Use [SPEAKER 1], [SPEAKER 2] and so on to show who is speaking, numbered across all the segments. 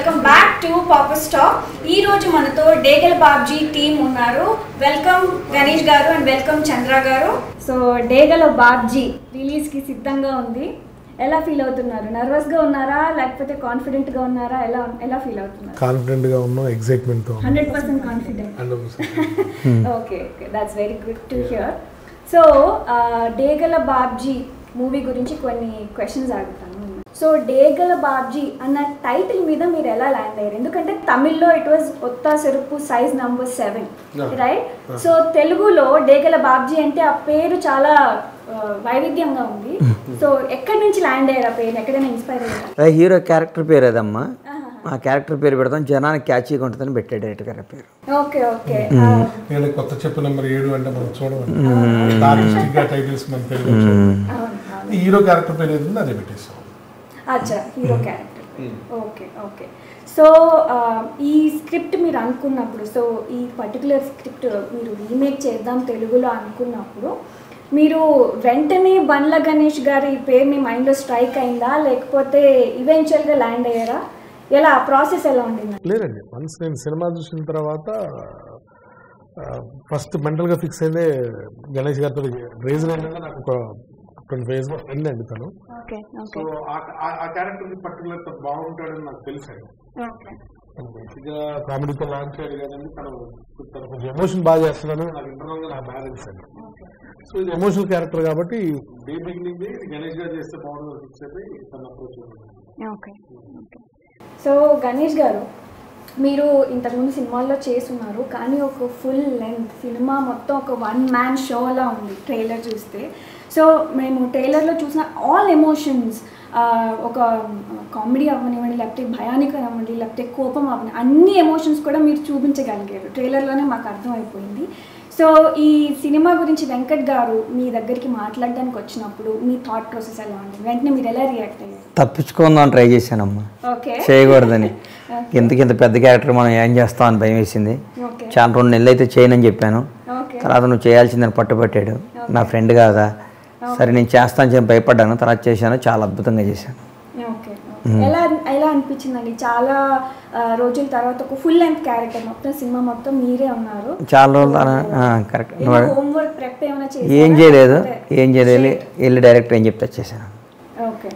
[SPEAKER 1] Welcome back to Popper Stock ఈ రోజు మనతో డేగల్ బాబ్జీ టీమ్ ఉన్నారు వెల్కమ్ గణేష్ గారు అండ్ వెల్కమ్ చంద్ర గారు సో డేగల బాబ్జీ రిలీజ్ కి సిద్ధంగా ఉంది ఎలా ఫీల్ అవుతున్నారు నర్వస్ గా ఉన్నారా లేకపోతే కాన్ఫిడెంట్ గా ఉన్నారా ఎలా ఎలా ఫీల్ అవుతున్నారు
[SPEAKER 2] కాన్ఫిడెంట్గా ఉన్నాం ఎగ్జైట్మెంట్తో
[SPEAKER 1] హండ్రెడ్ పర్సెంట్ కాన్ఫిడెంట్
[SPEAKER 2] ఉన్నాం
[SPEAKER 1] okay okay that's very good to hear so Degala Babji movie గురించి కొన్ని క్వశ్చన్స్ అడుగుతాను సో డేగల బాబ్జీ అన్న టైటిల్ మీద మీరు ఎలా ల్యాండ్ అయ్యారు ఎందుకంటే తమిళ్లో it was Oththa Seruppu size number seven
[SPEAKER 2] Yeah.
[SPEAKER 1] Right so తెలుగులో డేగల బాబ్జీ అంటే ఆ పేరు చాలా ఆ, వైవిధ్యంగా ఉంది సో ఎక్కడి నుంచి ల్యాండ్ అయ్యారు ఆ పేరు ఎక్కడైనా ఇన్స్పైర్ అయ్యారా
[SPEAKER 3] ఆ హీరో క్యారెక్టర్ పేరు అదమ్మా
[SPEAKER 1] ఆహా.
[SPEAKER 3] ఆ క్యారెక్టర్ పేరు పెడతాం జనానికి క్యాచీగా ఉంటుందని పెట్టాడు డైరెక్టర్ గారి పేరు
[SPEAKER 1] ఓకే ఓకే
[SPEAKER 2] నేను కొత్త చెప్పు నెంబర్ ఏడు అంటే మనం చూడమండి డార్కిస్టిక్గా టైటిల్స్ మన తెలుగు
[SPEAKER 1] అవును అవును
[SPEAKER 2] హీరో క్యారెక్టర్ పేరు ఏది ఉందో అదే పెట్టేస్తాం
[SPEAKER 1] అచ్చా hero character okay okay so ఈ స్క్రిప్ట్ మీరు అనుకున్నప్పుడు సో ఈ పర్టికులర్ స్క్రిప్ట్ మీరు రీమేక్ చేద్దాం తెలుగులో అనుకున్నప్పుడు మీరు వెంటనే బండ్ల గణేష్ గారి పేరు మీ మైండ్లో స్ట్రైక్ అయిందా లేకపోతే ఈవెన్చువల్గా ల్యాండ్ అయ్యారా ఎలా ప్రాసెస్ ఎలా ఉండింది
[SPEAKER 2] లేదండి వన్స్ నేను సినిమా చూసిన తర్వాత ఫస్ట్ మెంటల్గా ఫిక్స్ అయిందే గణేష్ గారితో రీజన్ ఏంటంటే నాకు ఒక ట్వంటీ ఫైవ్ ఫ్రెండ్ అండి తను
[SPEAKER 1] ఓకే
[SPEAKER 2] సో
[SPEAKER 1] ఓకే
[SPEAKER 2] ఆ క్యారెక్టర్ పర్టికులర్ బాగుంటాడని నాకు తెలుసు
[SPEAKER 1] ఓకే
[SPEAKER 2] బేసిక్గా కామెడీతో లాంచ్ అయ్యాడు కదండి తను తను కొంచెం ఎమోషన్ బాగా చేస్తున్నాను నాకు ఇంటర్నల్ గా నాకు బాగా తెలుసు అండి సో ఇది ఎమోషనల్ క్యారెక్టర్ కాబట్టి డే బిగినింగ్ గణేష్ గారు చేస్తే బాగుంటుంది ఫిక్స్ అయిపోయి తను approach
[SPEAKER 1] okay okay so Ganesh గారు మీరు ఇంతకుముందు సినిమాల్లో చేస్తున్నారు కానీ ఒక ఫుల్ లెంత్ సినిమా మొత్తం ఒక వన్ మ్యాన్ షోలా ఉంది ట్రైలర్ చూస్తే సో మేము ట్రైలర్లో చూసిన ఆల్ ఎమోషన్స్ ఒక కామెడీ అవ్వనివ్వండి లేకపోతే భయానికం అవ్వండి లేకపోతే కోపం అవ్వని అన్ని ఎమోషన్స్ కూడా మీరు చూపించగలిగారు ట్రైలర్లోనే మాకు అర్థమైపోయింది సో ఈ సినిమా గురించి వెంకట్ గారు మీ దగ్గరికి మాట్లాడడానికి వచ్చినప్పుడు మీ థాట్ ప్రాసెస్ ఎలా ఉంది వెంటనే మీరు ఎలా రియాక్ట్ అయ్యారు
[SPEAKER 3] తప్పించుకుందాం ట్రై చేశానమ్మా
[SPEAKER 1] ఓకే
[SPEAKER 3] చేయకూడదని ఎందుకు ఇంత పెద్ద క్యారెక్టర్ మనం ఏం చేస్తాం అని భయం వేసింది
[SPEAKER 1] ఓకే
[SPEAKER 3] చాలా రెండు నెలలు అయితే చేయనని చెప్పాను
[SPEAKER 1] ఓకే
[SPEAKER 3] తర్వాత నువ్వు చేయాల్సిందని పట్టుబట్టాడు నా ఫ్రెండ్ కాదా సరే నేను చేస్తాను చెప్పి భయపడ్డాను తర్వాత చేశాను చాలా అద్భుతంగా చేశాను
[SPEAKER 1] ఓకే ఎలా ఎలా అనిపించిందండి చాలా ఆ, రోజుల తర్వాత ఒక ఫుల్ లెంత్ క్యారెక్టర్ మొత్తం సినిమా మొత్తం మీరే ఉన్నారు
[SPEAKER 3] చాలా రోజులు కరెక్ట్
[SPEAKER 1] హోంవర్క్ ప్రెప్ ఏమైనా
[SPEAKER 3] ఏం
[SPEAKER 1] చేశారా?
[SPEAKER 3] చేయలేదు
[SPEAKER 1] లేకపోతే-
[SPEAKER 3] ఏం చేయలేదు వెళ్ళి డైరెక్టర్ ఏం చెప్తే చేశాను
[SPEAKER 1] ఓకే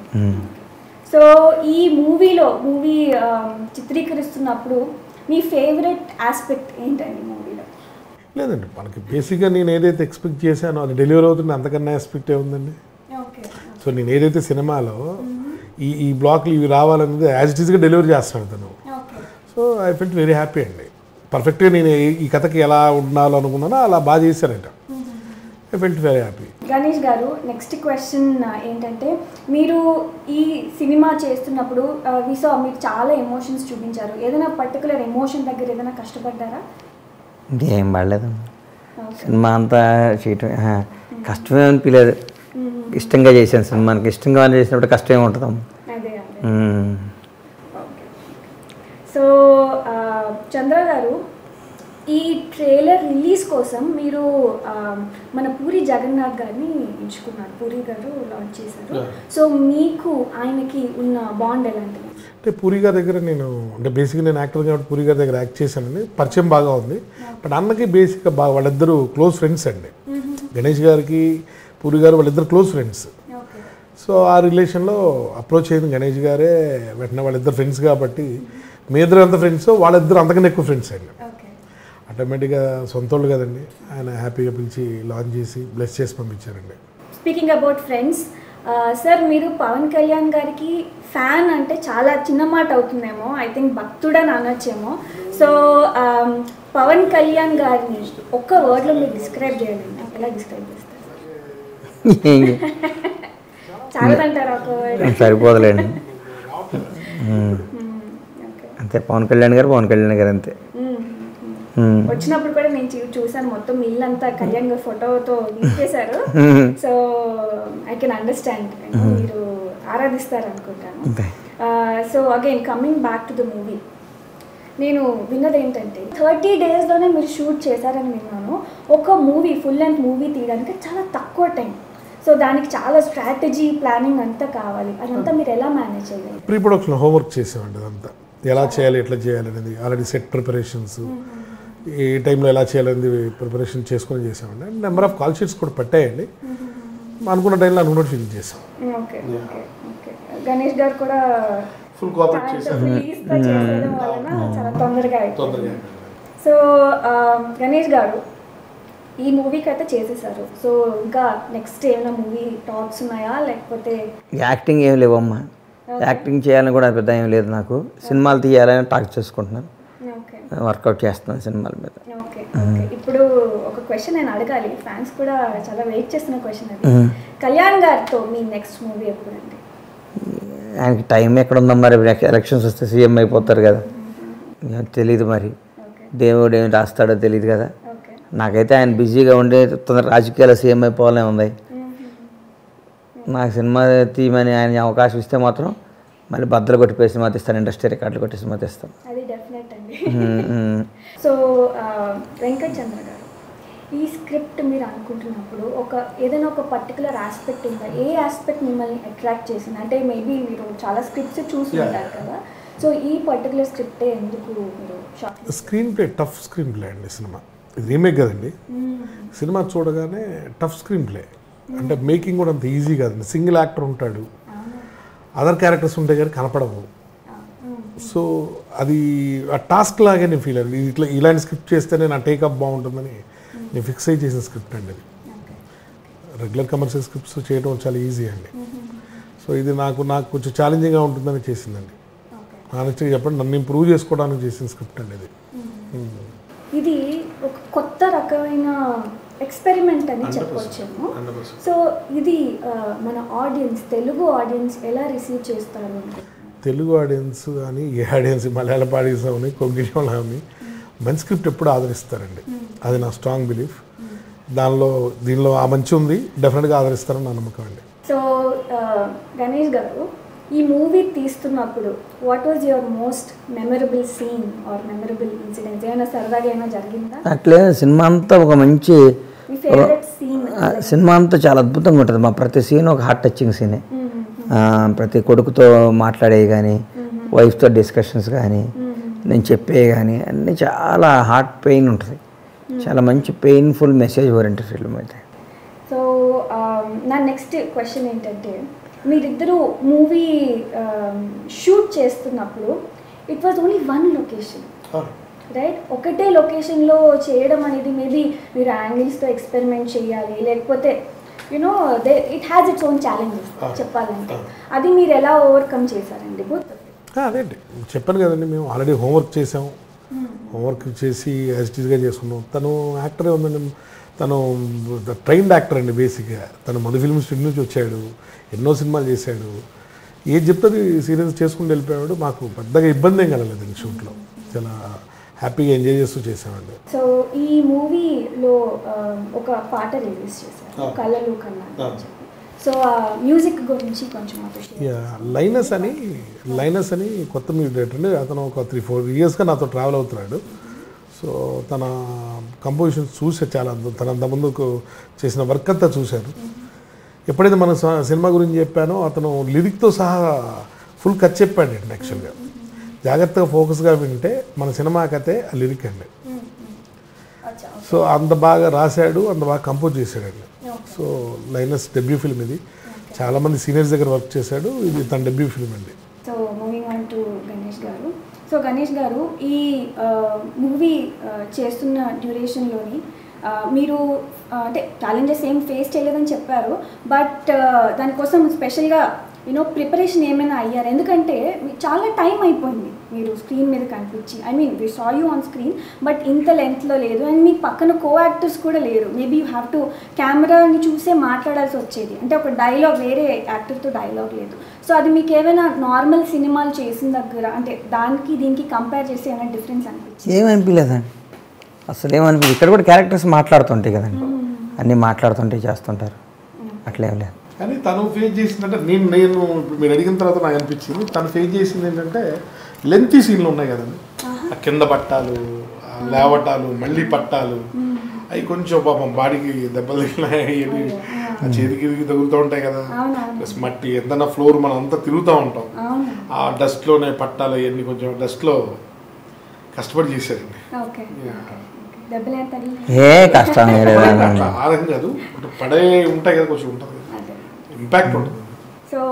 [SPEAKER 1] సో ఈ మూవీలో మూవీ చిత్రీకరిస్తున్నప్పుడు మీ ఫేవరెట్ ఆస్పెక్ట్ ఏంటండి మూవీలో
[SPEAKER 2] లేదండి మనకి బేసిక్గా నేను ఏదైతే ఎక్స్పెక్ట్ చేశానో అది డెలివరీ అవుతుంది అంతకన్నా ఎక్స్పెక్ట్ ఏముందండి
[SPEAKER 1] ఓకే
[SPEAKER 2] సో నేను ఏదైతే సినిమాలో ఈ ఈ బ్లాక్లు ఇవి రావాలనేది యాజ్ ఇట్ ఈస్గా డెలివరీ చేస్తున్నాడు తను
[SPEAKER 1] okay
[SPEAKER 2] so I felt very happy అండి పర్ఫెక్ట్గా నేను ఈ- ఈ కథకి ఎలా ఉండాలో అనుకున్నానో అలా బాగా చేశారంట I felt very happy
[SPEAKER 1] Ganesh గారు నెక్స్ట్ క్వశ్చన్ ఏంటంటే మీరు ఈ సినిమా చేస్తున్నప్పుడు విసా మీరు చాలా ఎమోషన్స్ చూపించారు ఏదైనా పర్టికులర్ ఎమోషన్ దగ్గర ఏదైనా కష్టపడ్డారా
[SPEAKER 3] ఇంకేం పడలేదు
[SPEAKER 1] ఓకే
[SPEAKER 3] సినిమా అంతా చేయటం ఆ, కష్టమే అనిపించలేదు ఇష్టంగా చేశాను సినిమానికి ఇష్టంగా చేసినప్పుడు కష్టమే ఉంటుందమ్మా
[SPEAKER 1] అదే అదే
[SPEAKER 3] ఉమ్.
[SPEAKER 1] ఓకే సో ఆ, చంద్ర గారు ఈ ట్రైలర్ రిలీజ్ కోసం మీరు ఆ, మన పూరి జగన్నాథ్ గారిని ఎంచుకున్నారు పూరి గారు లాంచ్ చేశారు
[SPEAKER 2] Yeah.
[SPEAKER 1] సో మీకు ఆయనకి ఉన్న బాండ్ ఎలాంటిది
[SPEAKER 2] అంటే పూరి గారి దగ్గర నేను అంటే బేసిక్గా నేను యాక్టర్ కాబట్టి పూరి గారి దగ్గర యాక్ట్ చేశానండి పరిచయం బాగా ఉంది బట్ అన్నకి బేసిక్గా బాగా వాళ్ళిద్దరూ క్లోజ్ ఫ్రెండ్స్ అండి గణేష్ గారికి పూరి గారు వాళ్ళిద్దరు క్లోజ్ ఫ్రెండ్స్
[SPEAKER 1] ఓకే
[SPEAKER 2] సో ఆ రిలేషన్లో అప్రోచ్ అయింది గణేష్ గారే వెంటనే వాళ్ళిద్దరు ఫ్రెండ్స్ కాబట్టి మీ ఇద్దరు ఎంత ఫ్రెండ్స్ వాళ్ళిద్దరు అంతకన్నా ఎక్కువ ఫ్రెండ్స్ అండి
[SPEAKER 1] ఓకే
[SPEAKER 2] ఆటోమేటిక్గా సొంత వాళ్ళు కదండి ఆయన హ్యాపీగా పిలిచి లాంచ్ చేసి బ్లెస్ చేసి పంపించారండి
[SPEAKER 1] స్పీకింగ్ అబౌట్ ఫ్రెండ్స్ సార్ మీరు పవన్ కళ్యాణ్ గారికి ఫ్యాన్ అంటే చాలా చిన్న మాట అవుతుందేమో ఐ థింక్ భక్తుడని అనొచ్చేమో సో పవన్ కళ్యాణ్ గారిని ఒక్క వర్డ్లో మీరు డిస్క్రైబ్ చేయాలండి ఎలా డిస్క్రైబ్ చేస్తారు
[SPEAKER 3] ఏం
[SPEAKER 1] చాలా అంటారు ఒక వర్డ్
[SPEAKER 3] సరిపోదులేండి ఉమ్.
[SPEAKER 1] ఓకే
[SPEAKER 3] అంతే పవన్ కళ్యాణ్ గారు పవన్ కళ్యాణ్ గారు అంతే ఉమ్.
[SPEAKER 1] వచ్చినప్పుడు కూడా నేను చూ- చూసాను మొత్తం ఇల్లంతా కళ్యాణ్ గారి ఫోటోతో నింపేశారు సో ఐ కెన్ అండర్స్టాండ్ మీరు ఆరాధిస్తారు అనుకుంటాను
[SPEAKER 3] అంతే
[SPEAKER 1] so again coming back to the movie నేను విన్నది ఏంటంటే థర్టీ డేస్లోనే మీరు షూట్ చేశారని విన్నాను ఒక మూవీ ఫుల్ లెంత్ మూవీ తీయడానికి చాలా తక్కువ టైం సో దానికి చాలా స్ట్రాటజీ ప్లానింగ్ అంతా కావాలి అదంతా మీరు ఎలా మేనేజ్ చేయగలరు
[SPEAKER 2] ప్రీ ప్రొడక్షన్ హోంవర్క్ చేసామండి అదంతా ఎలా చేయాలి ఎట్లా చేయాలి అనేది ఆల్రెడీ సెట్ ప్రిపరేషన్స్ ఏ టైంలో ఎలా చేయాలనేది ప్రిపరేషన్ చేసుకొని చేసామండి and number of call sheets కూడా పెట్టాయండి అనుకున్న టైంలో అనుకున్నట్టు ఫిల్ చేసాం
[SPEAKER 1] ఓకే ఓకే ఓకే గణేష్ గారు కూడా
[SPEAKER 2] ఫుల్ కోఆపరేట్ చేసాం
[SPEAKER 1] release గా చేసేయడం వలన చాలా తొందరగా అయిపోయింది
[SPEAKER 2] తొందరగా
[SPEAKER 1] సో ఆ, గణేష్ గారు ఈ మూవీకి అయితే చేసేసారు సో ఇంకా నెక్స్ట్ ఏమైనా మూవీ టాక్స్ ఉన్నాయా లేకపోతే
[SPEAKER 3] యాక్టింగ్ ఏం లేవమ్మా యాక్టింగ్ చేయాలని కూడా పెద్ద ఏం లేదు నాకు సినిమాలు తీయాలని టాక్ చేసుకుంటున్నాను
[SPEAKER 1] ఓకే
[SPEAKER 3] వర్కౌట్ చేస్తున్నాను సినిమాల మీద
[SPEAKER 1] ఓకే ఓకే ఇప్పుడు ఒక క్వశ్చన్ నేను అడగాలి ఫ్యాన్స్ కూడా చాలా వెయిట్ చేస్తున్న క్వశ్చన్ అది కళ్యాణ్ గారితో మీ నెక్స్ట్ మూవీ ఎప్పుడండి
[SPEAKER 3] ఆయనకి టైం ఎక్కడ ఉందో మరి ఎలక్షన్స్ వస్తే సీఎం అయిపోతారు కదా ఇక తెలీదు మరి
[SPEAKER 1] ఓకే
[SPEAKER 3] దేవుడు ఏం రాస్తాడో తెలియదు కదా
[SPEAKER 1] ఓకే
[SPEAKER 3] నాకైతే ఆయన బిజీగా ఉండే తొందర రాజకీయాల సీఎం అయిపోవాలని ఉంది నాకు సినిమా తీయమని ఆయన అవకాశం ఇస్తే మాత్రం మళ్ళీ బద్దలు కొట్టిపోయి సినిమా తీస్తాను ఇండస్ట్రీ రికార్డులు కొట్టి సినిమా తీస్తాను
[SPEAKER 1] అది డెఫినెట్ అండి
[SPEAKER 3] ఉమ్, ఉమ్.
[SPEAKER 1] సో ఆ, వెంకట్ చంద్ర గారు ఈ స్క్రిప్ట్ మీరు అనుకుంటున్నప్పుడు ఒక ఏదైనా ఒక పర్టికులర్ ఆస్పెక్ట్ ఉందా ఏ ఆస్పెక్ట్ మిమ్మల్ని అట్రాక్ట్ చేసింది అంటే మేబీ మీరు చాలా స్క్రిప్ట్స్ చూసి ఉంటారు కదా సో ఈ పర్టికులర్ స్క్రిప్టే ఎందుకు మీరు short
[SPEAKER 2] screenplay tough screenplay అండి సినిమా ఇది రీమేక్ కదండి సినిమా చూడగానే టఫ్ స్క్రీన్ ప్లే అంటే మేకింగ్ కూడా అంత ఈజీ కాదండి సింగిల్ యాక్టర్ ఉంటాడు అదర్ క్యారెక్టర్స్ ఉంటే కానీ కనపడవు సో అది ఆ టాస్క్ లాగే నేను ఫీల్ అయ్యాను ఇట్లా ఇలాంటి స్క్రిప్ట్ చేస్తేనే నా టేకప్ బాగుంటుందని నేను ఫిక్స్ అయ్యి చేసిన స్క్రిప్ట్ అండి అది రెగ్యులర్ కమర్షియల్ స్క్రిప్ట్స్ చేయడం చాలా ఈజీ అండి సో ఇది నాకు నాకు కొంచెం ఛాలెంజింగ్గా ఉంటుందని చేసిందండి
[SPEAKER 1] ఓకే
[SPEAKER 2] ఆనెస్ట్గా చెప్పండి నన్ను ఇంప్రూవ్ చేసుకోవడానికి చేసిన స్క్రిప్ట్ అండి ఇది
[SPEAKER 1] ఇది ఒక కొత్త రకమైన ఎక్స్పెరిమెంట్ అని చెప్పొచ్చేమో సో ఇది ఆ, మన ఆడియన్స్ తెలుగు ఆడియన్స్ ఎలా రిసీవ్ చేస్తారు అనుకుంటున్నారు
[SPEAKER 2] తెలుగు ఆడియన్స్ కానీ ఏ ఆడియన్స్ మలయాళ ఆడియన్స్ అవని కొంగిణి వాళ్ళు అవని మంచి స్క్రిప్ట్ ఎప్పుడు ఆదరిస్తారండి అది నా స్ట్రాంగ్ బిలీఫ్ దానిలో దీనిలో ఆ మంచి ఉంది డెఫినెట్గా ఆదరిస్తారని నా నమ్మకం అండి
[SPEAKER 1] సో ఆ, గణేష్ గారు ఈ మూవీ తీస్తున్నప్పుడు what was your most memorable scene or memorable incident ఏమైనా సరదాగా ఏమైనా జరిగిందా
[SPEAKER 3] అట్లే సినిమా అంతా ఒక మంచి
[SPEAKER 1] మీ ఫేవరెట్ సీన్
[SPEAKER 3] ఆ, సినిమా అంతా చాలా అద్భుతంగా ఉంటుంది మా ప్రతి సీన్ ఒక హార్ట్ టచింగ్ సీనే ఆ, ప్రతి కొడుకుతో మాట్లాడే కానీ వైఫ్తో డిస్కషన్స్ కానీ నేను చెప్పే కానీ అన్నీ చాలా హార్ట్ పెయిన్ ఉంటుంది చాలా మంచి పెయిన్ఫుల్ మెసేజ్ ఓరియంటెడ్ ఫిల్మ్ అయితే
[SPEAKER 1] సో నా నెక్స్ట్ క్వశ్చన్ ఏంటంటే మీరిద్దరూ మూవీ షూట్ చేస్తున్నప్పుడు it was only one location right ఒకటే లొకేషన్లో చేయడం అనేది మేబీ మీరు యాంగిల్స్తో ఎక్స్పెరిమెంట్ చేయాలి లేకపోతే you know they it has its own challenges చెప్పాలంటే అది మీరు ఎలా ఓవర్కమ్ చేశారండి బుత్
[SPEAKER 2] ఆ, అదేంటి చెప్పాను కదండి మేము ఆల్రెడీ హోంవర్క్ చేసాం హోంవర్క్ చేసి యాజిటీస్గా చేసుకున్నాం తను యాక్టరే ఉందండి తను ట్రైన్డ్ యాక్టర్ అండి బేసిక్గా తను మధు ఫిల్మ్ స్టూడియో నుంచి వచ్చాడు ఎన్నో సినిమాలు చేశాడు ఏది చెప్తుంది సీరియస్ చేసుకుని వెళ్ళిపోయాడు మాకు పెద్దగా ఇబ్బంది ఏం కలగలేదు షూట్లో చాలా హ్యాపీగా ఎంజాయ్ చేస్తూ చేసామండి
[SPEAKER 1] సో ఈ మూవీలో ఒక పాట రిలీజ్ చేశారు కళలు కన్నా అని చెప్పి. సో ఆ మ్యూజిక్ గురించి కొంచెం మాతో share
[SPEAKER 2] యా లైనస్ అని లైనస్ అని కొత్త మ్యూజిక్ డైరెక్టర్ అండి అతను ఒక త్రీ ఫోర్ ఇయర్స్గా నాతో ట్రావెల్ అవుతున్నాడు సో తన కంపోజిషన్స్ చూసే చాలా అందం తన అంతకుముందుకు చేసిన వర్క్ అంతా చూశారు ఎప్పుడైతే మన స- సినిమా గురించి చెప్పానో అతను లిరిక్తో సహా ఫుల్ కట్ చెప్పాడు అండి యాక్చువల్గా జాగ్రత్తగా ఫోకస్గా వింటే మన సినిమా కథే ఆ లిరిక్ అండి
[SPEAKER 1] అచ్చా
[SPEAKER 2] సో అంత బాగా రాశాడు అంత బాగా కంపోజ్ చేశాడండి సో లైనస్ డెబ్యూ ఫిల్మ్ ఇది చాలామంది సీనియర్స్ దగ్గర వర్క్ చేశాడు ఇది తన డెబ్యూ ఫిల్మ్ అండి
[SPEAKER 1] so moving on to Ganesh గారు సో గణేష్ గారు ఈ మూవీ చేస్తున్న డ్యూరేషన్లోని మీరు ఆ, అంటే ఛాలెంజెస్ ఏం ఫేస్ చేయలేదని చెప్పారు బట్ దానికోసం స్పెషల్గా యూనో ప్రిపరేషన్ ఏమైనా అయ్యారు ఎందుకంటే మీకు చాలా టైం అయిపోయింది మీరు స్క్రీన్ మీద కనిపించి I mean we saw you on screen but ఇంత లెంత్లో లేదు అండ్ మీ పక్కన కో యాక్టర్స్ కూడా లేరు మేబీ యూ హ్యావ్ టు కెమెరాని చూసే మాట్లాడాల్సి వచ్చేది అంటే ఒక డైలాగ్ వేరే యాక్టర్తో డైలాగ్ లేదు సో అది మీకు ఏమైనా నార్మల్ సినిమాలు చేసిన దగ్గర అంటే దానికి దీనికి కంపేర్ చేసి ఏమైనా డిఫరెన్స్ అనిపించింది
[SPEAKER 3] ఏమనిపించలేదండి అసలు ఏమనిపించదు ఇక్కడ కూడా క్యారెక్టర్స్ మాట్లాడుతుంటాయి కదండి అన్నీ మాట్లాడుతుంటే చేస్తుంటారు అట్లేం లేదు
[SPEAKER 2] కానీ తను ఫేస్ చేసిందంటే నేను నేను ఇప్పుడు మీరు అడిగిన తర్వాత నాకు అనిపించింది తను ఫేస్ చేసింది ఏంటంటే లెంతీ సీన్లు ఉన్నాయి కదండి ఆ కింద పట్టాలు ఆ లేవటాలు మళ్ళీ పట్టాలు అవి కొంచెం పాపం బాడీకి దెబ్బలు తగిలినాయి ఆ చేతికి ఇదికి తగులుతూ ఉంటాయి కదా
[SPEAKER 1] అవునవును
[SPEAKER 2] ప్లస్ మట్టి ఎంత ఫ్లోర్ మనం అంతా తిరుగుతూ ఉంటాం
[SPEAKER 1] అవును
[SPEAKER 2] ఆ డస్ట్లోనే పట్టాలు అవన్నీ కొంచెం డస్ట్లో కష్టపడి చేశారండి
[SPEAKER 1] ఓకే
[SPEAKER 2] Yeah.
[SPEAKER 1] దెబ్బలు ఎంత తగిలినాయి?
[SPEAKER 3] ఏ కష్టం
[SPEAKER 2] అట్లా
[SPEAKER 3] లేదు
[SPEAKER 2] ఆ రకం కాదు అంటే పడే ఉంటాయి కదా కొంచెం ఉంటుంది
[SPEAKER 1] అదే
[SPEAKER 2] ఇంపాక్ట్ ఉంటుంది
[SPEAKER 1] సో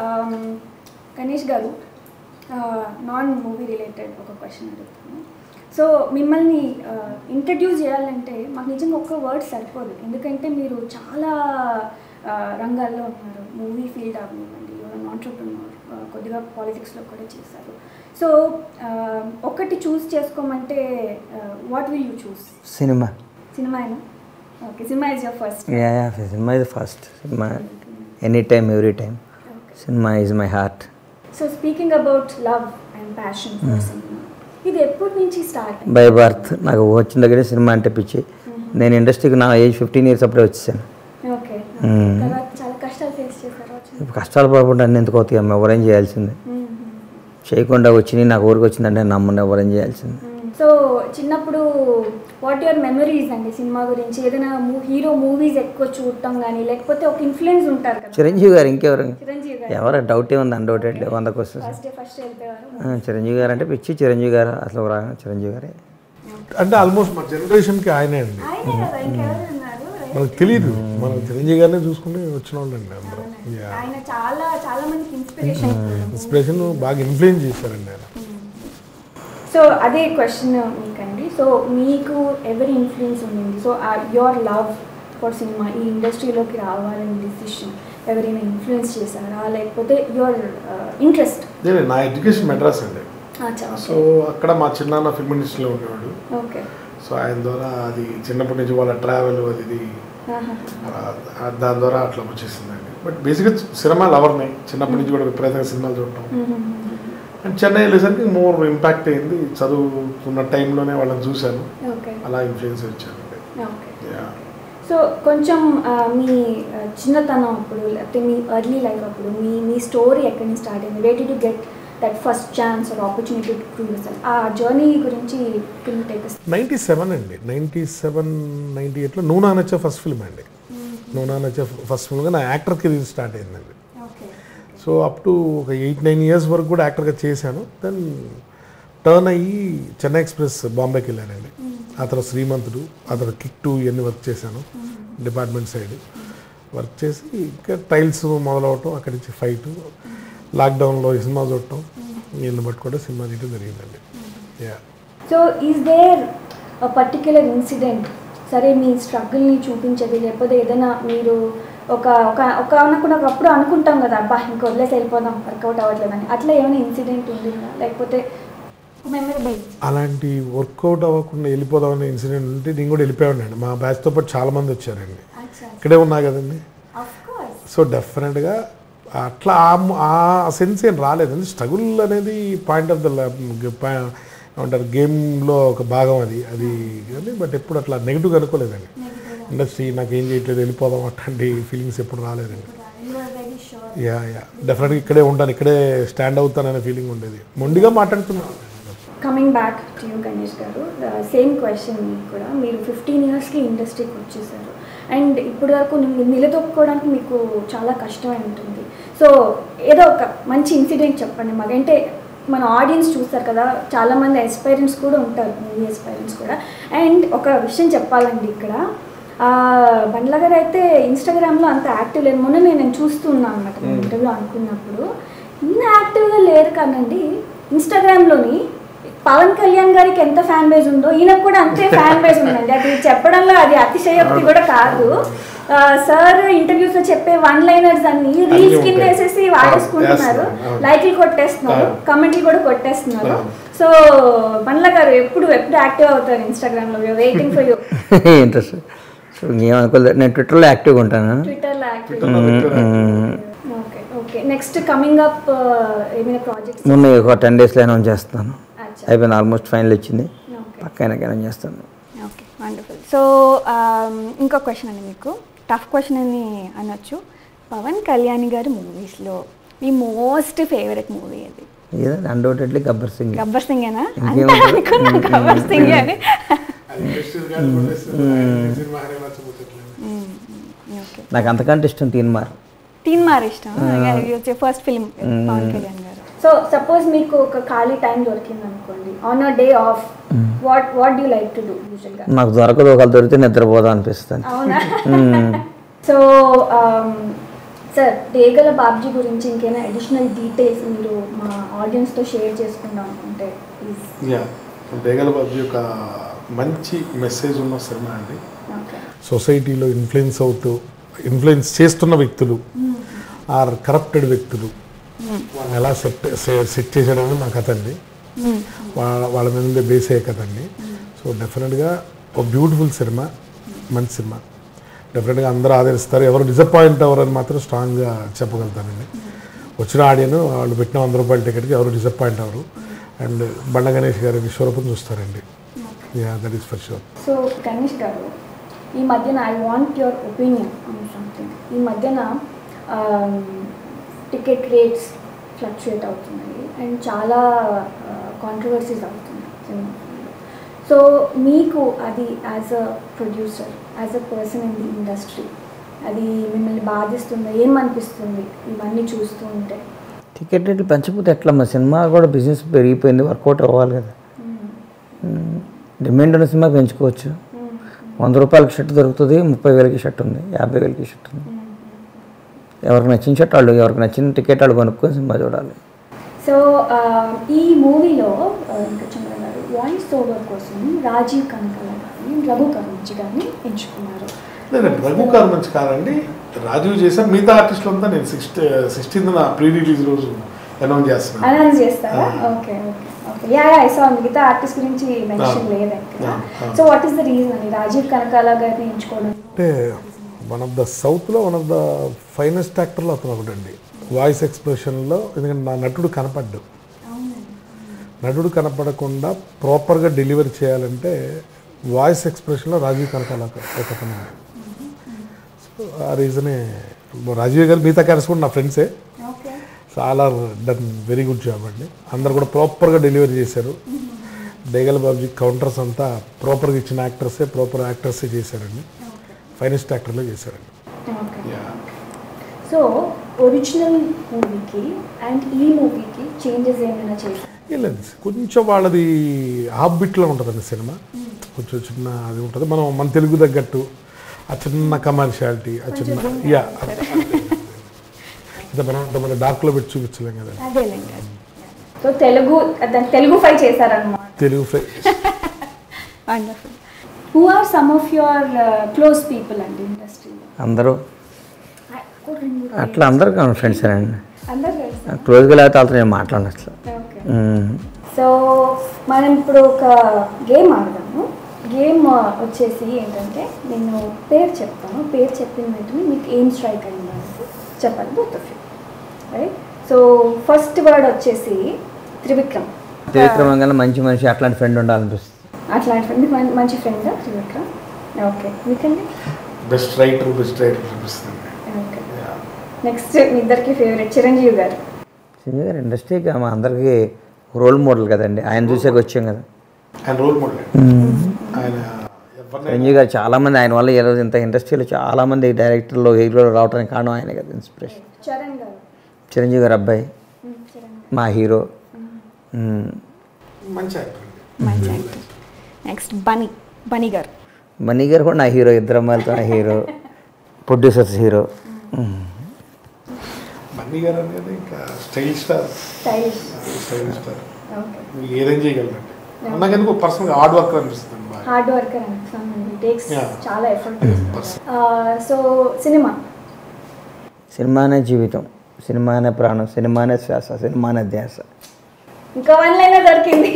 [SPEAKER 1] గణేష్ గారు నాన్ మూవీ రిలేటెడ్ ఒక క్వశ్చన్ అడుగుతాను సో మిమ్మల్ని ఇంట్రడ్యూస్ చేయాలంటే మాకు నిజంగా ఒక్క వర్డ్ సరిపోదు ఎందుకంటే మీరు చాలా ఆ, రంగాల్లో ఉన్నారు మూవీ ఫీల్డ్ అవ్వనివ్వండి ఆంటర్ప్రినర్ కొద్దిగా పాలిటిక్స్లో కూడా చేశారు సో ఒకటి చూస్ చేసుకోమంటే what will you choose
[SPEAKER 3] cinema
[SPEAKER 1] cinema అయినా okay cinema is your first
[SPEAKER 3] yeah yeah cinema ఇది first cinema any time every time
[SPEAKER 1] okay
[SPEAKER 3] cinema is my heart
[SPEAKER 1] so speaking about love and passion for cinema ఇది ఎప్పటి నుంచి start
[SPEAKER 3] by birth నాకు వచ్చిన దగ్గరే cinema అంటే పిచ్చి నేను ఇండస్ట్రీకి నా ఏజ్ ఫిఫ్టీన్ ఇయర్స్ అప్పుడే వచ్చేసాను
[SPEAKER 1] ఓకే
[SPEAKER 3] మ్మ్.
[SPEAKER 1] తర్వాత చాలా కష్టాలు ఫేస్ చేశారు వచ్చి
[SPEAKER 3] ఇప్పుడు కష్టాలు పడకుండా అన్ని ఎందుకు అవుతాయి అమ్మ ఎవరేం చేయాల్సిందే చేయకుండా వచ్చినాయి నాకు ఊరికి వచ్చిందంటే నమ్మని ఎవరేం చేయాల్సిందే
[SPEAKER 1] సో చిన్నప్పుడు వాట్ యువర్ మెమరీస్ అండి సినిమా గురించి ఏదైనా హీరో మూవీస్ ఎక్కువ చూడటం కానీ లేకపోతే ఒక ఇన్ఫ్లుయెన్స్ ఉంటారు కదా
[SPEAKER 3] చిరంజీవి గారు ఇంకెవరు
[SPEAKER 1] చిరంజీవి గారు
[SPEAKER 3] ఎవరు డౌటే ఉంది అన్డౌటెడ్ వంద క్వశ్చన్స్
[SPEAKER 1] ఫస్ట్ డే ఫస్ట్ వెళ్ళిపోయారు
[SPEAKER 3] చిరంజీవి గారు అంటే పిచ్చి చిరంజీవి గారు అసలు ఒక రాగా చిరంజీవి గారే
[SPEAKER 2] అంటే ఆల్మోస్ట్ మా జనరేషన్కి ఆయనే అండి
[SPEAKER 1] ఆయనే కదా ఇంకెవరు ఉన్నారు
[SPEAKER 2] మనకు తెలియదు మనం చిరంజీవి గారినే చూసుకుని వచ్చిన వాళ్ళండి అందరం Yeah.
[SPEAKER 1] ఆయన చాలా చాలా మందికి ఇన్స్పిరేషన్
[SPEAKER 2] ఇన్స్పిరేషన్ బాగా ఇన్ఫ్లుయెన్స్ చేశారండి ఆయన
[SPEAKER 1] సో అదే క్వశ్చన్ మీకండి సో మీకు ఎవరి ఇన్ఫ్లుయెన్స్ ఉండింది so your love for cinema ఈ ఇండస్ట్రీలోకి రావాలని డిసిషన్ ఎవరైనా ఇన్ఫ్లుయెన్స్ చేశారా లేకపోతే యువర్ ఇంట్రెస్ట్
[SPEAKER 2] నేను నా ఎడ్యుకేషన్ మెడ్రాస్ అండి సో
[SPEAKER 1] ఓకే
[SPEAKER 2] అక్కడ మా చిన్నాన్న ఫిల్మ్ ఇండస్ట్రీలో ఉండేవాడు
[SPEAKER 1] ఓకే
[SPEAKER 2] సో ఆయన ద్వారా అది చిన్నప్పటి నుంచి వాళ్ళ ట్రావెల్ అది ఇది అలా- ఆ- దాని ద్వారా అట్లా వచ్చేసిందండి బట్ బేసిక్గా సినిమా లవర్ని చిన్నప్పటి నుంచి కూడా విపరీతంగా సినిమాలు చూడటం అండ్ చెన్నై వెళ్ళేసరికి మోర్ ఇంపాక్ట్ అయింది చదువుతున్న టైంలోనే వాళ్ళని చూశాను
[SPEAKER 1] ఓకే
[SPEAKER 2] అలా ఇన్ఫ్లుయెన్స్ వచ్చానండి
[SPEAKER 1] ఓకే
[SPEAKER 2] Yeah.
[SPEAKER 1] సో కొంచెం ఆ, మీ ఆ, చిన్నతనం అప్పుడు లేకపోతే మీ ఎర్లీ లైఫ్ అప్పుడు మీ మీ స్టోరీ ఎక్కడి నుంచి స్టార్ట్ అయింది way did you get that first chance or opportunity to prove your ఆ జర్నీ గురించి కెన్ టేక్
[SPEAKER 2] నైంటీ సెవెన్ అండి నైంటీ సెవెన్ నైంటీ ఎయిట్లో నూనా నచ్చే ఫస్ట్ ఫిల్మ్ అండి నూనా నచ్చే ఫస్ట్ ఫిల్మ్గా నా యాక్టర్ కెరీర్ స్టార్ట్ అయిందండి
[SPEAKER 1] ఓకే
[SPEAKER 2] సో అప్ టు ఒక ఎయిట్ నైన్ ఇయర్స్ వరకు కూడా యాక్టర్గా చేశాను దెన్ టర్న్ అయ్యి చెన్నై ఎక్స్ప్రెస్ బాంబేకి వెళ్ళానండి ఆ తర్వాత శ్రీమంతుడు ఆ తర్వాత కిక్ టూ ఇవన్నీ వర్క్ చేశాను డిపార్ట్మెంట్ సైడ్ వర్క్ చేసి ఇంకా టైల్స్ మొదలవటం అక్కడి నుంచి ఫైట్ లాక్డౌన్లో ఈ సినిమా చూడటం వీళ్ళని పట్టుకుంటే సినిమా తీయడం జరిగిందండి yeah
[SPEAKER 1] so is there particular incident సరే మీ స్ట్రగుల్ని చూపించేది లేకపోతే ఏదైనా మీరు ఒక ఒక ఒక అనుకున్న అప్పుడు అనుకుంటాం కదా అబ్బా ఇంక వదిలేసి వెళ్ళిపోదాం వర్కౌట్ అవ్వట్లేదని అట్లా ఏమైనా ఇన్సిడెంట్ ఉండిందా లేకపోతే మెమరబుల్
[SPEAKER 2] అలాంటి వర్కౌట్ అవ్వకుండా వెళ్ళిపోదామనే ఇన్సిడెంట్ ఉంటే నేను కూడా వెళ్ళిపోయానండి మా బ్యాచ్తో పాటు చాలా మంది వచ్చారండి ఇక్కడే ఉన్నా కదండి
[SPEAKER 1] ఆఫ్ కోర్స్
[SPEAKER 2] సో డెఫినెట్గా అట్లా ఆ- ఆ సెన్స్ ఏం రాలేదు స్ట్రగుల్ అనేది పాయింట్ ఆఫ్ ద ఏమంటారు గేమ్లో ఒక భాగం అది అది కానీ బట్ ఎప్పుడు అట్లా నెగిటివ్ అనుకోలేదండి ఇండస్ట్రీ నాకు ఏం చేయట్లేదు వెళ్ళిపోదాం అట్లాంటి ఫీలింగ్స్ ఎప్పుడు రాలేదండి
[SPEAKER 1] you are very sure
[SPEAKER 2] yeah yeah డెఫినెట్గా ఇక్కడే ఉంటాను ఇక్కడే స్టాండ్ అవుతాననే ఫీలింగ్ ఉండేది మొండిగా మాట్లాడుతున్నాను
[SPEAKER 1] coming back to you Ganesh garu same question కూడా మీరు ఫిఫ్టీన్ ఇయర్స్కి ఇండస్ట్రీకి వచ్చేసారు అండ్ ఇప్పటి వరకు ని- నిలదొక్కుకోవడానికి మీకు చాలా కష్టమై ఉంటుంది సో ఏదో ఒక మంచి ఇన్సిడెంట్ చెప్పండి మాకు అంటే మన ఆడియన్స్ చూస్తారు కదా చాలామంది ఎస్పైరెంట్స్ కూడా ఉంటారు మూవీ ఎస్పైరెంట్స్ కూడా అండ్ ఒక విషయం చెప్పాలండి ఇక్కడ ఆ, బండ్ల గారు అయితే ఇన్స్టాగ్రామ్లో అంత యాక్టివ్ లేదు మొన్న నేను నేను చూస్తున్నాను అనమాట ఇంటర్వ్యూలో అనుకున్నప్పుడు ఈయన యాక్టివ్గా లేరు కానండి ఇన్స్టాగ్రామ్లోని పవన్ కళ్యాణ్ గారికి ఎంత ఫ్యాన్ బేస్ ఉందో ఈయనకు కూడా అంతే ఫ్యాన్ బేస్ ఉందండి అది చెప్పడంలో అది అతిశయోక్తి కూడా కాదు సార్ ఇంటర్వ్యూస్ లో చెప్పే వన్ లైనర్స్ అన్ని రీల్స్ కింద
[SPEAKER 2] ఉంటాయి.
[SPEAKER 1] వేసేసి వాడేసుకుంటున్నారు
[SPEAKER 2] అవును, అవును.
[SPEAKER 1] లైక్లు కొట్టేస్తున్నారు
[SPEAKER 2] అవును.
[SPEAKER 1] కమెంట్లు కూడా కొట్టేస్తున్నారు
[SPEAKER 2] అవును.
[SPEAKER 1] సో బండ్ల గారు ఎప్పుడు ఎప్పుడు యాక్టివ్ అవుతారు ఇన్స్టాగ్రామ్ లో waiting for you
[SPEAKER 3] interest so ఏమనుకోలేదు నేను ట్విట్టర్లో యాక్టివ్గా ఉంటాను
[SPEAKER 1] ట్విట్టర్ లో active
[SPEAKER 3] hmm.
[SPEAKER 1] Okay okay next coming up ఏమైనా ప్రాజెక్ట్స్
[SPEAKER 3] మొన్న ఒక టెన్ డేస్లో అనౌన్స్ చేస్తాను
[SPEAKER 1] అచ్చా
[SPEAKER 3] అయిపోయింది ఆల్మోస్ట్ ఫైనల్ వచ్చింది
[SPEAKER 1] ఓకే
[SPEAKER 3] పక్కన అనౌన్స్ చేస్తాను
[SPEAKER 1] ఓకే వండర్ఫుల్ సో ఇంకో క్వశ్చన్ అండి మీకు టఫ్ క్వశ్చన్ అని అనొచ్చు పవన్ కళ్యాణ్ గారి మూవీస్లో మీ మోస్ట్ ఫేవరెట్ మూవీ అది
[SPEAKER 3] ఏదో అన్డౌటెడ్లీ గబ్బర్ సింగ్
[SPEAKER 1] గబ్బర్ సింగేనా
[SPEAKER 3] ఇంకేం
[SPEAKER 1] అంటే అనుకున్నా గబ్బర్ సింగ్ అని ఓకే
[SPEAKER 3] నాకు అంతకంటే ఇష్టం తీన్మార్
[SPEAKER 1] తీన్ మార్ ఇష్టం ఫస్ట్ ఫిల్మ్ పవన్ కళ్యాణ్ గారు సో సపోజ్ మీకు ఒక ఖాళీ టైం దొరికింది అనుకోండి on a day off what what do like to do యూజువల్గా
[SPEAKER 3] నాకు దొరకదు ఒకళ్ళు దొరికితే నిద్రపోదా అనిపిస్తుంది
[SPEAKER 1] అవునా సో సార్ డేగల బాబ్జీ గురించి ఇంకేమైనా అడిషనల్ డీటెయిల్స్ మీరు మా ఆడియన్స్తో షేర్ చేసుకుందాం అనుకుంటే ప్లీజ్
[SPEAKER 2] యా బేగల బాబు ఒక మంచి మెసేజ్ ఉన్న సినిమా అండి
[SPEAKER 1] ఓకే
[SPEAKER 2] సొసైటీలో ఇన్ఫ్లుయెన్స్ అవుతూ ఇన్ఫ్లుయెన్స్ చేస్తున్న వ్యక్తులు ఆర్ కరప్టెడ్ వ్యక్తులు వాళ్ళని ఎలా సెట్ సెట్ చేసేయడం నా కథ అండి వాళ్ళ వాళ్ళ మీద ఉండే బేస్ అయ్యే కథ అండి సో డెఫినెట్గా ఒక బ్యూటిఫుల్ సినిమా మంచి సినిమా డెఫినెట్గా అందరూ ఆదరిస్తారు ఎవరు డిసప్పాయింట్ అవ్వరని మాత్రం స్ట్రాంగ్గా చెప్పగలుగుతానండి వచ్చిన ఆడియన్ వాళ్ళు పెట్టిన వంద రూపాయల టికెట్కి ఎవరు డిసప్పాయింట్ అవ్వరు అండ్ బండ గణేష్ గారి విశ్వరూపం చూస్తారండి yeah that is for sure
[SPEAKER 1] so Ganesh గారు ఈ మధ్యన I want your opinion on something ఈ మధ్యన టికెట్ రేట్స్ ఫ్లక్చుయేట్ అవుతున్నాయి అండ్ చాలా కాంట్రవర్సీస్ అవుతున్నాయి సినిమా సో మీకు అది as a producer as a person in the industry అది మిమ్మల్ని బాధిస్తుందా ఏమనిపిస్తుంది ఇవన్నీ చూస్తూ ఉంటే
[SPEAKER 3] టికెట్ రేట్లు పెంచకపోతే ఎట్లా మా సినిమా కూడా బిజినెస్ పెరిగిపోయింది వర్కౌట్ అవ్వాలి కదా డిమాండ్ ఉన్న సినిమా పెంచుకోవచ్చు వంద రూపాయలకి షర్ట్ దొరుకుతుంది ముప్పై వేలకి షర్ట్ ఉంది యాభై వేలకి షర్ట్ ఉంది ఎవరికి నచ్చిన షర్ట్ వాళ్ళు ఎవరికి నచ్చిన టికెట్ వాళ్ళు కొనుక్కొని సినిమా చూడాలి
[SPEAKER 1] సో ఈ మూవీలో ఇంకా చంద్ర గారు వాయిస్ ఓవర్ కోసం రాజీవ్ కనకాల గారిని రఘు కర్మంచి గారిని ఎంచుకున్నారు
[SPEAKER 2] లేదండి రఘుకార్ మంచి కాదండి రాజీవ్ చేశాను మిగతా ఆర్టిస్టులు అంతా నేను సిక్స్త్ సిక్స్టీన్త్ నా ప్రీ రిలీజ్ రోజు అనౌన్స్ చేస్తున్నాను
[SPEAKER 1] అనౌన్స్ చేస్తారా
[SPEAKER 2] Ah.
[SPEAKER 1] Okay okay okay yeah yeah I saw మిగతా ఆర్టిస్ట్ గురించి మెన్షన్
[SPEAKER 2] Ah.
[SPEAKER 1] లేదు ఇక్కడ
[SPEAKER 2] Ah, ah.
[SPEAKER 1] So what is the reason అని రాజీవ్ కనకాల గారిని ఎంచుకోవడం
[SPEAKER 2] అంటే వన్ ఆఫ్ ద సౌత్లో వన్ ఆఫ్ ద ఫైనెస్ట్ యాక్టర్లో అతను ఒకటండి వాయిస్ ఎక్స్ప్రెషన్లో ఎందుకంటే నా నటుడు కనపడ్డు నటుడు కనపడకుండా ప్రాపర్గా డెలివరీ చేయాలంటే వాయిస్ ఎక్స్ప్రెషన్లో రాజీవ్ కనకాల ఒకతను సో ఆ రీజనే రాజీవ్ గారు మిగతా క్యారెక్టర్స్ కూడా నా ఫ్రెండ్సే
[SPEAKER 1] ఓకే
[SPEAKER 2] చాలా డన్ వెరీ గుడ్ జాబ్ అండి అందరు కూడా ప్రాపర్గా డెలివరీ చేశారు డేగల బాబుజీ కౌంటర్స్ అంతా ప్రాపర్గా ఇచ్చిన యాక్టర్సే ప్రాపర్ యాక్టర్సే చేశారండి ఫైనెస్ట్ యాక్టర్లో చేశారండి
[SPEAKER 1] ఓకే
[SPEAKER 2] యా
[SPEAKER 1] సో ఒరిజినల్ మూవీకి అండ్ ఈ మూవీకి చేంజెస్ ఏమైనా చేశారు
[SPEAKER 2] లేదు కొంచెం వాళ్ళది హాఫ్ బిట్లో ఉంటుందండి సినిమా కొంచెం చిన్న అది ఉంటుంది మనం మన తెలుగు తగ్గట్టు ఆ చిన్న కమర్షియాలిటీ ఆ చిన్న యా అంటే మనం అంటే మన డార్క్లో పెట్టి చూపించలేం కదా
[SPEAKER 1] అదేలేండి సో తెలుగు దాన్ని తెలుగు ఫై చేశారనమాట
[SPEAKER 2] Telugu fry
[SPEAKER 1] wonderful who are some of your close people అండి ఇండస్ట్రీలో
[SPEAKER 3] అందరూ అట్లా అందరూ ఫ్రెండ్స్ అండి
[SPEAKER 1] అందరు తెలుసా
[SPEAKER 3] క్లోజ్గా లేకపోతే వాళ్ళతో నేను మాట్లాడను అసలు
[SPEAKER 1] ఓకే
[SPEAKER 3] మ్మ్.
[SPEAKER 1] సో మనం ఇప్పుడు ఒక గేమ్ ఆడదాము గేమ్ వచ్చేసి ఏంటంటే నేను పేరు చెప్తాను పేరు చెప్పిన వెంటనే మీకు ఏం స్ట్రైక్ అయింది అంటే చెప్పాలి both of you right so first word వచ్చేసి త్రివిక్రమ్
[SPEAKER 3] త్రివిక్రమం కన్నా మంచి మనిషి అట్లాంటి ఫ్రెండ్ ఉండాలనిపిస్తుంది
[SPEAKER 1] అట్లాంటి ఫ్రెండ్ మీకు మం- మంచి ఫ్రెండ్ త్రివిక్రమ్ ఓకే మీకండి
[SPEAKER 2] బెస్ట్ రైటర్ బెస్ట్ రైటర్ చూపిస్తుంది
[SPEAKER 1] ఓకే నెక్స్ట్ మీ ఇద్దరికి ఫేవరెట్ చిరంజీవి గారు
[SPEAKER 3] సంజయ్ గారు ఇండస్ట్రీకి మా అందరికీ రోల్ మోడల్ కదండి ఆయన చూసాక వచ్చాం కదా
[SPEAKER 2] ఆయన రోల్ మోడల్ ఆయన ఎవరినైనా
[SPEAKER 3] సంజయ్ గారు చాలామంది ఆయన వల్ల ఈ రోజు ఇంత ఇండస్ట్రీలో చాలామంది డైరెక్టర్లు హీరోలు రావడానికి కారణం ఆయనే కదా ఇన్స్పిరేషన్
[SPEAKER 1] చరణ్ గారు
[SPEAKER 3] చిరంజీవి గారు అబ్బాయి
[SPEAKER 1] మ్, చరణ్ గారు
[SPEAKER 3] మా హీరో మ్మ్.
[SPEAKER 2] మంచి యాక్టర్
[SPEAKER 1] మంచి యాక్టర్ నెక్స్ట్ బనీ బనీ గారు
[SPEAKER 3] మనీ గారు కూడా నా హీరో ఇద్దరు అమ్మాయిలతో నా hero producers hero hmm.
[SPEAKER 2] Bunny garu అనేది ఇంకా style star
[SPEAKER 1] stylish
[SPEAKER 2] style star
[SPEAKER 1] okay
[SPEAKER 2] మీకు ఏదైనా చేయగలరండి నాకు ఎందుకు పర్సనల్గా హార్డ్ వర్క్ అనిపిస్తుంది బాగా
[SPEAKER 1] హార్డ్ వర్కర్ అనిపిస్తుంది టేక్స్
[SPEAKER 2] Yeah.
[SPEAKER 1] చాలా ఎఫర్ట్ సో సినిమా
[SPEAKER 3] సినిమానే జీవితం సినిమానే ప్రాణం సినిమానే శ్వాస సినిమానే ధ్యాస
[SPEAKER 1] ఇంకా వన్ లైన్ దొరికింది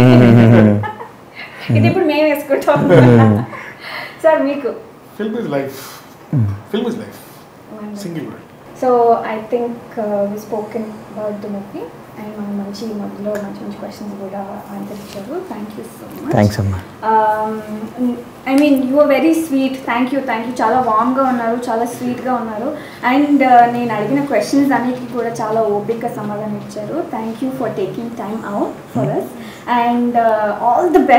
[SPEAKER 1] ఇది ఇప్పుడు మేము వేసుకుంటాం సార్ మీకు
[SPEAKER 2] film is life film is life single word
[SPEAKER 1] so I think we spoken about the movie and మనం మంచి మధ్యలో మంచి మంచి క్వశ్చన్స్ కూడా ఆన్సర్ ఇచ్చారు thank you so much
[SPEAKER 3] thanks అమ్మా
[SPEAKER 1] I mean you are very sweet thank you thank you చాలా వామ్గా ఉన్నారు చాలా స్వీట్గా ఉన్నారు అండ్ నేను అడిగిన క్వశ్చన్స్ అన్నిటికీ కూడా చాలా ఓపిక సమాధానం ఇచ్చారు thank you for taking time out for us and all the best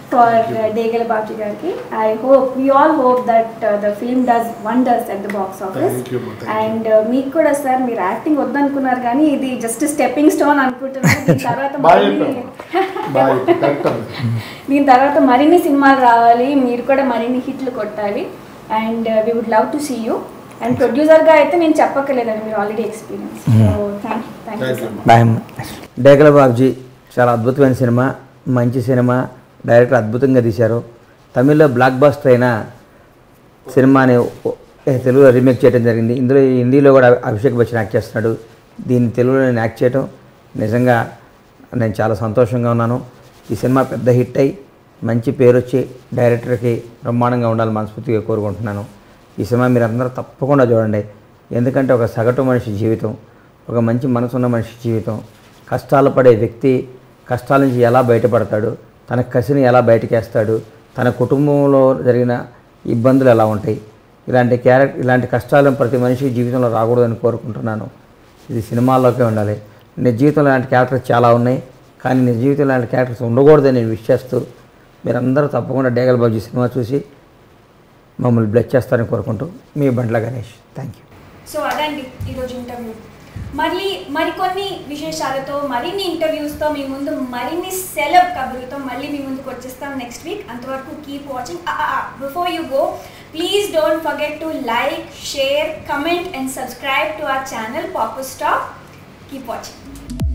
[SPEAKER 1] for Degala Babu గారికి I hope we all hope that the film does wonders at the box office
[SPEAKER 2] Thank you, ma. Thank you.
[SPEAKER 1] And మీకు కూడా sir మీరు acting వద్దనుకున్నారు కానీ ఇది just stepping stone అనుకుంటున్నారు దీని తర్వాత
[SPEAKER 2] బాగా
[SPEAKER 1] మరిన్ని
[SPEAKER 2] చెప్పావు బాగా చెప్పావు. కరెక్ట్ అండి.
[SPEAKER 1] దీని తర్వాత మరిన్ని సినిమాలు రావాలి మీరు కూడా మరిన్ని హిట్లు కొట్టాలి and we would love to see you and ప్రొడ్యూసర్గా అయితే నేను చెప్పక్కర్లేదండి మీరు already experience so thank you thank you
[SPEAKER 2] Thank you,
[SPEAKER 1] sir
[SPEAKER 2] ma.
[SPEAKER 3] Bye అమ్మ. డేగల బాబ్జీ చాలా అద్భుతమైన సినిమా మంచి సినిమా డైరెక్టర్ అద్భుతంగా తీశారు తమిళ్లో బ్లాక్ బాస్టర్ అయిన సినిమాని ఓ- ఏ తెలుగులో రీమేక్ చేయడం జరిగింది ఇందులో హిందీలో కూడా అభిషేక్ బచ్చన్ యాక్ట్ చేస్తున్నాడు దీన్ని తెలుగులో నేను యాక్ట్ చేయడం నిజంగా నేను చాలా సంతోషంగా ఉన్నాను ఈ సినిమా పెద్ద హిట్ అయి మంచి పేరు వచ్చి డైరెక్టర్కి బ్రహ్మాండంగా ఉండాలని మనస్ఫూర్తిగా కోరుకుంటున్నాను ఈ సినిమా మీరు అందరూ తప్పకుండా చూడండి ఎందుకంటే ఒక సగటు మనిషి జీవితం ఒక మంచి మనసున్న మనిషి జీవితం కష్టాలు పడే వ్యక్తి కష్టాల నుంచి ఎలా బయటపడతాడు తన కసిని ఎలా బయటకేస్తాడు తన కుటుంబంలో జరిగిన ఇబ్బందులు ఎలా ఉంటాయి ఇలాంటి క్యారెక్టర్ ఇలాంటి కష్టాలు ప్రతి మనిషి జీవితంలో రాకూడదని కోరుకుంటున్నాను ఇది సినిమాల్లోకే ఉండాలి నిజ జీవితంలో ఇలాంటి క్యారెక్టర్స్ చాలా ఉన్నాయి కానీ నిజ జీవితంలో ఇలాంటి క్యారెక్టర్స్ ఉండకూడదని నేను విష్ చేస్తూ మీరందరూ తప్పకుండా డేగల్ బాబుజీ సినిమా చూసి మమ్మల్ని బ్లెస్ చేస్తారని కోరుకుంటూ మీ Bandla Ganesh thank you
[SPEAKER 1] so అదండి ఈరోజు ఇంటర్వ్యూ మళ్ళీ మరికొన్ని విశేషాలతో మరిన్ని ఇంటర్వ్యూస్తో మీ ముందు మరిన్ని సెలబ్ కబుర్లతో మళ్ళీ మీ ముందుకు వచ్చేస్తాం నెక్స్ట్ వీక్ అంతవరకు keep watching before you go please don't forget to like share comment and subscribe to our channel Popper Stop keep watching